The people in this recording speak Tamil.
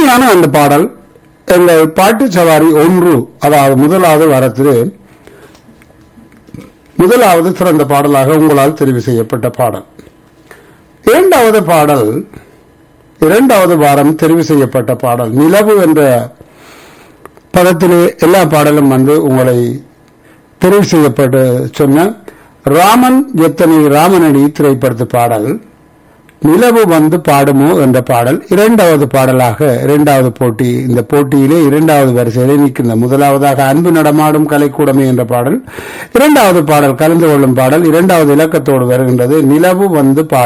அருமையான அந்த பாடல் எங்கள் பாட்டு சவாரி ஒன்று அதாவது முதலாவது வாரத்திலே முதலாவது சிறந்த பாடலாக உங்களால் தெரிவு செய்யப்பட்ட பாடல் இரண்டாவது பாடல் இரண்டாவது வாரம் தெரிவு செய்யப்பட்ட பாடல் நிலவு என்ற பதத்திலே எல்லா பாடலும் வந்து உங்களை தெரிவு செய்யப்பட்டு சொன்ன ராமன் எத்தனை ராமனடி திரைப்படத்து பாடல் நிலவு வந்து பாடுமோ என்ற பாடல் இரண்டாவது பாடலாக இரண்டாவது போட்டி இந்த போட்டியிலே இரண்டாவது வரிசையிலே நிற்கின்ற முதலாவதாக அன்பு நடமாடும் கலைக்கூடமே என்ற பாடல் இரண்டாவது பாடல் கலந்து கொள்ளும் பாடல் இரண்டாவது இலக்கத்தோடு வருகின்றது நிலவு வந்து பாடும்